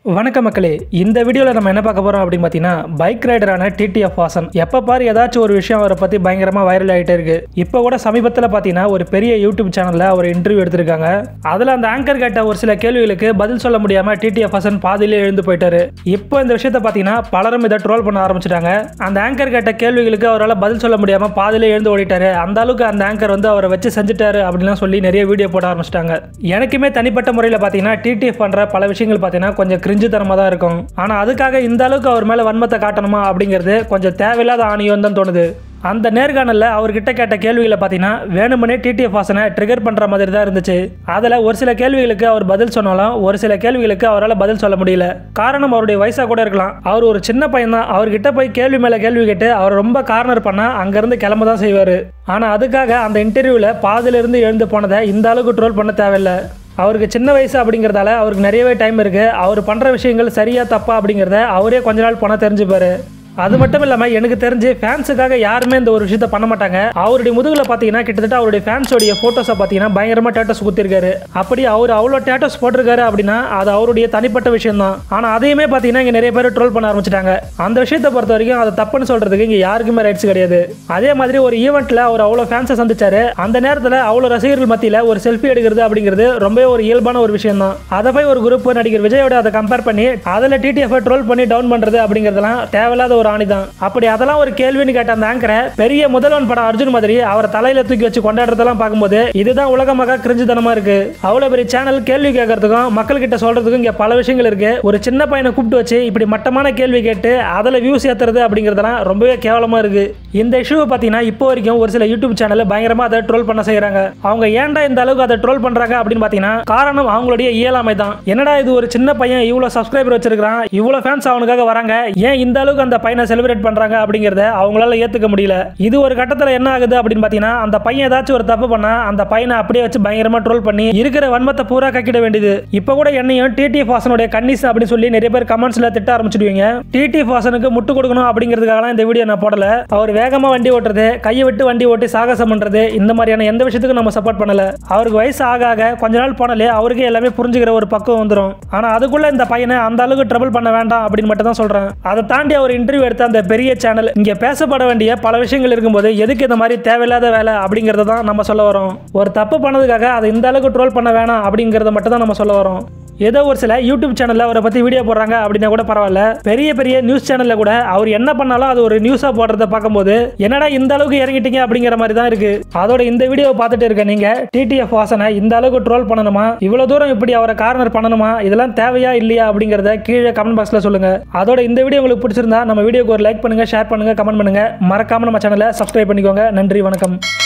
வணக்கம் மக்களே இந்த வீடியோவில் நம்ம என்ன பார்க்க போகிறோம் அப்படின்னு பார்த்தீங்கன்னா பைக் ரைடரான டிடிஎஃப் வாசன் எப்போ பாரு ஏதாச்சும் ஒரு விஷயம் அவரை பற்றி பயங்கரமாக வைரல் ஆகிட்டே இருக்கு இப்போ கூட சமீபத்தில் பார்த்தீங்கன்னா ஒரு பெரிய யூடியூப் சேனலில் ஒரு இன்டர்வியூ எடுத்திருக்காங்க அதில் அந்த ஆங்கர் கேட்ட ஒரு சில கேள்விகளுக்கு பதில் சொல்ல முடியாமல் டிடிஎஃப் வாசன் பாதியிலே எழுந்து போயிட்டாரு இப்போ இந்த விஷயத்தை பார்த்தீங்கன்னா பலரும் இதை ட்ரோல் பண்ண ஆரம்பிச்சிட்டாங்க அந்த ஆங்கர் கேட்ட கேள்விகளுக்கு அவரால் பதில் சொல்ல முடியாமல் பாதியிலே எழுந்து ஓடிட்டாரு அந்த அளவுக்கு அந்த ஆங்கர் வந்து அவரை வச்சு செஞ்சுட்டாரு அப்படின்லாம் சொல்லி நிறைய வீடியோ போட ஆரம்பிச்சிட்டாங்க எனக்குமே தனிப்பட்ட முறையில் பார்த்தீங்கன்னா டிடிஎஃப் பண்ணுற பல விஷயங்கள் பார்த்தீங்கன்னா கொஞ்சம் கிரிஞ்சுத்தனமாக தான் இருக்கும் ஆனால் அதுக்காக இந்த அளவுக்கு அவர் மேலே வன்மத்தை காட்டணுமா அப்படிங்கிறது கொஞ்சம் தேவையில்லாத ஆணியம் தான் தோணுது அந்த நேர்காணலில் அவர்கிட்ட கேட்ட கேள்விகளை பார்த்தீங்கன்னா வேணுமனே டிடிஎஃப் வாசனை ட்ரிகர் பண்ணுற மாதிரி தான் இருந்துச்சு அதில் ஒரு சில கேள்விகளுக்கு அவர் பதில் சொன்னாலும் ஒரு சில கேள்விகளுக்கு அவரால் பதில் சொல்ல முடியல காரணம் அவருடைய வயசாக கூட இருக்கலாம் அவர் ஒரு சின்ன பையன் தான் அவர்கிட்ட போய் கேள்வி மேலே கேள்வி கேட்டு அவர் ரொம்ப கார்னர் பண்ணால் அங்கேருந்து கிளம்ப தான் செய்வார் ஆனால் அதுக்காக அந்த இன்டர்வியூவில் பாதியிலிருந்து எழுந்து போனதை இந்த அளவுக்கு ட்ரோல் பண்ண தேவையில்லை அவருக்கு சின்ன வயசு அப்படிங்கிறதால அவருக்கு நிறையவே டைம் இருக்குது அவர் பண்ணுற விஷயங்கள் சரியா தப்பா அப்படிங்கிறத அவரே கொஞ்ச நாள் போனால் தெரிஞ்சுப்பாரு அது மட்டும் இல்லாமல் எனக்கு தெரிஞ்சு ஃபேன்ஸுக்காக யாருமே இந்த ஒரு விஷயத்த பண்ண மாட்டாங்க அவருடைய முதுகில் பார்த்தீங்கன்னா கிட்டத்தட்ட அவருடைய ஃபேன்ஸோடைய ஃபோட்டோஸை பார்த்தீங்கன்னா பயங்கரமாக டேட்டஸ் குத்திருக்காரு அப்படி அவர் அவ்வளோ டேட்டஸ் போட்டிருக்காரு அப்படின்னா அது அவருடைய தனிப்பட்ட விஷயம் தான் ஆனால் அதையுமே பார்த்தீங்கன்னா இங்கே நிறைய பேர் ட்ரோல் பண்ண ஆரம்பிச்சிட்டாங்க அந்த விஷயத்தை பொறுத்த வரைக்கும் அதை தப்புன்னு சொல்றதுக்கு இங்கே யாருக்குமே ரைட்ஸ் கிடையாது அதே மாதிரி ஒரு ஈவெண்ட்டில் அவர் அவ்வளோ ஃபேன்ஸை சந்திச்சாரு அந்த நேரத்தில் அவ்வளோ ரசிகர்கள் மத்தியில் ஒரு செல்ஃபி எடுக்கிறது அப்படிங்கிறது ரொம்ப ஒரு இயல்பான ஒரு விஷயம் தான் அதை போய் ஒரு குரூப் நடிகர் விஜயோட அதை கம்பேர் பண்ணி அதில் டிடிஎஃப் ட்ரோல் பண்ணி டவுன் பண்ணுறது அப்படிங்கிறதெல்லாம் தேவையில்லாத ஒரு ஆணி தான் அப்படி அதெல்லாம் ஒரு கேள்வின்னு கேட்ட அந்த ஆங்கரை பெரிய முதல்வன் படம் அர்ஜுன் மாதிரி அவரை தலையில தூக்கி வச்சு கொண்டாடுறதெல்லாம் பார்க்கும்போது இதுதான் உலகமாக கிரிஞ்சுத்தனமா இருக்கு அவ்வளவு பெரிய சேனல் கேள்வி கேட்கறதுக்கும் மக்கள் கிட்ட சொல்றதுக்கும் இங்க பல விஷயங்கள் இருக்கு ஒரு சின்ன பையனை கூப்பிட்டு வச்சு இப்படி மட்டமான கேள்வி கேட்டு அதில் வியூஸ் ஏத்துறது அப்படிங்கிறதெல்லாம் ரொம்பவே கேவலமா இருக்கு இந்த இஷ்யூவை பார்த்தீங்கன்னா இப்போ வரைக்கும் ஒரு சில யூடியூப் சேனல் பயங்கரமா அதை ட்ரோல் பண்ண செய்யறாங்க அவங்க ஏன்டா இந்த அளவுக்கு அதை ட்ரோல் பண்றாங்க அப்படின்னு பார்த்தீங்கன்னா காரணம் அவங்களுடைய இயலாமை தான் என்னடா இது ஒரு சின்ன பையன் இவ்வளவு சப்ஸ்கிரைபர் வச்சிருக்கான் இவ்வளவு ஃபேன்ஸ் அவனுக்காக வராங்க ஏன் இந்த அளவுக்கு அந்த பையனை செலிப்ரேட் பண்றாங்க அப்படிங்கறத அவங்களால ஏத்துக்க முடியல இது ஒரு கட்டத்துல என்ன ஆகுது அப்படின்னு பாத்தீங்கன்னா அந்த பையன் ஏதாச்சும் ஒரு தப்பு பண்ணா அந்த பையனை அப்படியே வச்சு பயங்கரமா ட்ரோல் பண்ணி இருக்கிற வன்மத்தை பூரா கக்கிட வேண்டியது இப்போ கூட என்னையும் டிடிஎஃப் வாசனுடைய கன்னிஸ் அப்படின்னு சொல்லி நிறைய பேர் கமெண்ட்ஸ்ல திட்ட ஆரம்பிச்சிடுவீங்க டிடிஎஃப் வாசனுக்கு முட்டு கொடுக்கணும் அப்படிங்கிறதுக்காகலாம் இந்த வீடியோ நான் போடல அவர் வேகமா வண்டி ஓட்டுறது கையை விட்டு வண்டி ஓட்டி சாகசம் பண்றது இந்த மாதிரியான எந்த விஷயத்துக்கும் நம்ம சப்போர்ட் பண்ணல அவருக்கு வயசு ஆக ஆக கொஞ்ச நாள் போனாலே அவருக்கே எல்லாமே புரிஞ்சுக்கிற ஒரு பக்குவம் வந்துடும் ஆனா அதுக்குள்ள இந்த பையனை அந்த அளவுக்கு ட்ரபிள் பண்ண வேண்டாம் அப்படின்னு மட்டும் தான் சொல்றேன் அதை தாண்டி அவர் இன்டர்வியூ எடுத்த அந்த பெரிய சேனல் இங்க பேசப்பட வேண்டிய பல விஷயங்கள் இருக்கும்போது எதுக்கு இந்த மாதிரி தேவையில்லாத வேலை அப்படிங்கறத தான் நம்ம சொல்ல வரோம் ஒரு தப்பு பண்ணதுக்காக அதை இந்த அளவுக்கு ட்ரோல் பண்ண வேணாம் அப்படிங்கறத மட்டும் தான் நம்ம சொல்ல வரோம் ஏதோ ஒரு சில யூடியூப் சேனலில் அவரை பற்றி வீடியோ போடுறாங்க அப்படின்னா கூட பரவாயில்ல பெரிய பெரிய நியூஸ் சேனலில் கூட அவர் என்ன பண்ணாலும் அது ஒரு நியூஸாக போடுறத பார்க்கும்போது என்னடா இந்த அளவுக்கு இறங்கிட்டீங்க அப்படிங்கிற மாதிரி தான் இருக்கு அதோட இந்த வீடியோவை பார்த்துட்டு இருக்க நீங்க டிடிஎஃப் வாசனை இந்த அளவுக்கு ட்ரோல் பண்ணணுமா இவ்வளோ தூரம் இப்படி அவரை கார்னர் பண்ணணுமா இதெல்லாம் தேவையா இல்லையா அப்படிங்கிறத கீழே கமெண்ட் பாக்ஸில் சொல்லுங்க அதோட இந்த வீடியோ உங்களுக்கு பிடிச்சிருந்தா நம்ம வீடியோக்கு ஒரு லைக் பண்ணுங்க ஷேர் பண்ணுங்க கமெண்ட் பண்ணுங்க மறக்காம நம்ம சேனலை சப்ஸ்கிரைப் பண்ணிக்கோங்க நன்றி வணக்கம்